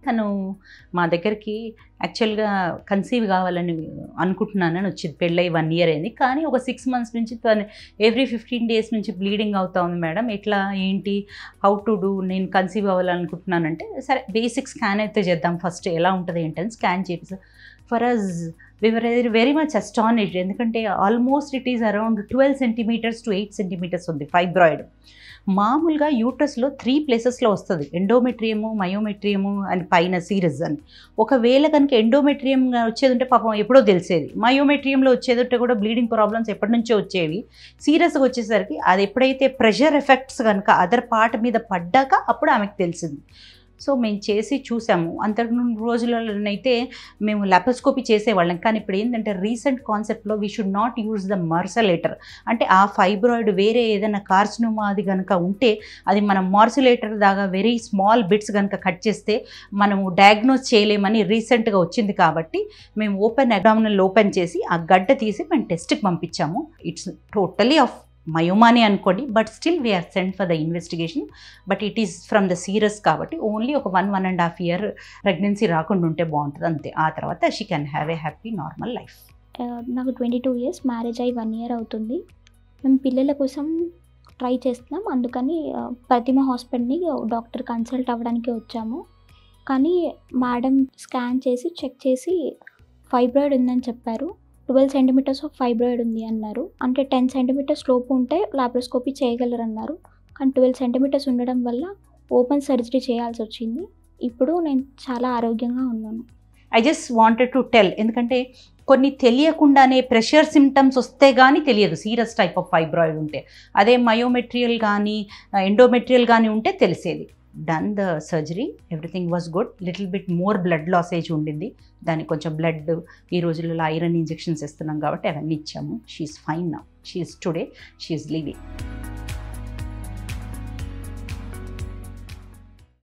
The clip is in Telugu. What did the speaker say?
తను మా దగ్గరికి యాక్చువల్గా కన్సీవ్ కావాలని అనుకుంటున్నానని వచ్చింది పెళ్ళై వన్ ఇయర్ అయింది కానీ ఒక సిక్స్ మంత్స్ నుంచి తను ఎవ్రీ ఫిఫ్టీన్ డేస్ నుంచి బ్లీడింగ్ అవుతా ఉంది మేడం ఎట్లా ఏంటి హౌ టు డూ నేను కన్సీవ్ అవ్వాలనుకుంటున్నానంటే సరే బేసిక్ స్కాన్ అయితే చేద్దాం ఫస్ట్ ఎలా ఉంటుంది ఏంటని స్కాన్ చేసి for us we were very much astonished ఎందుకంటే almost it is around twelve centimeters to eight centimeters ఉంది ఫైబ్రాయిడ్ మామూలుగా యూట్రస్లో త్రీ ప్లేసెస్లో వస్తుంది ఎండోమెట్రియము మయోమెట్రియము అని పైన సీరస్ అని ఒకవేళ కనుక ఎండోమెట్రియం వచ్చేది ఉంటే పాపం ఎప్పుడో తెలిసేది మయోమెట్రియంలో వచ్చేది ఉంటే కూడా బ్లీడింగ్ ప్రాబ్లమ్స్ ఎప్పటి నుంచో వచ్చేవి సీరియస్గా వచ్చేసరికి అది ఎప్పుడైతే ప్రెషర్ ఎఫెక్ట్స్ కనుక అదర్ పార్ట్ మీద పడ్డాక అప్పుడు ఆమెకు తెలిసింది సో మేము చేసి చూసాము అంతకు ముందు రోజులలోనైతే మేము లాప్రోస్కోపీ చేసేవాళ్ళం కానీ ఇప్పుడు ఏంటంటే రీసెంట్ కాన్సెప్ట్లో we should not use the morcellator అంటే ఆ ఫైబ్రాయిడ్ వేరే ఏదైనా కార్సినోమా అది కనుక ఉంటే అది మనం మార్సులేటర్ దాకా వెరీ స్మాల్ బిట్స్ కనుక కట్ చేస్తే మనము డయాగ్నోస్ చేయలేమని రీసెంట్గా వచ్చింది కాబట్టి మేము ఓపెన్ అబ్డామినల్ ఓపెన్ చేసి ఆ గడ్డ తీసి మేము టెస్ట్కి పంపించాము ఇట్స్ టోటలీ ఆఫ్ మయోమాని అనుకోండి but still we are send for the investigation but it is from the serious కాబట్టి ఓన్లీ ఒక one one and half year pregnancy రాకుండా ఉంటే బాగుంటుంది అంతే ఆ తర్వాత she can have a happy normal life ఆ, నాకు ట్వంటీ టూ ఇయర్స్ మ్యారేజ్ అయ్యి వన్ ఇయర్ అవుతుంది మేము పిల్లల కోసం ట్రై చేస్తున్నాం అందుకని ఆ, ప్రతిమ హాస్పిటల్ని డాక్టర్ కన్సల్ట్ అవ్వడానికి వచ్చాము కానీ మేడం స్కాన్ చేసి చెక్ చేసి ఫైబ్రాయిడ్ ఉందని చెప్పారు ట్వెల్వ్ సెంటీమీటర్స్ ఆఫ్ ఫైబ్రాయిడ్ ఉంది అన్నారు అంటే టెన్ సెంటీమీటర్స్ లోపు ఉంటే లాప్రోస్కోపీ చేయగలరు అన్నారు కానీ ట్వెల్వ్ సెంటీమీటర్స్ ఉండడం వల్ల ఓపెన్ సర్జరీ చేయాల్సి వచ్చింది ఇప్పుడు నేను చాలా ఆరోగ్యంగా ఉన్నాను I just wanted to tell ఎందుకంటే కొన్ని తెలియకుండానే ప్రెషర్ సిమ్టమ్స్ వస్తే కానీ తెలియదు సీరియస్ టైప్ ఆఫ్ ఫైబ్రాయిడ్ ఉంటే అదే మయోమెట్రియల్ కానీ ఎండోమెట్రియల్ కానీ ఉంటే తెలిసేది done the surgery everything was good little bit more blood లాసేజ్ ఉండింది దానికి కొంచెం బ్లడ్ ఈ రోజులలో ఐరన్ ఇంజెక్షన్స్ ఇస్తున్నాం కాబట్టి అవన్నీ ఇచ్చాము షీఈస్ ఫైన్ నా షీఈస్ టుడే షీఈస్ లివింగ్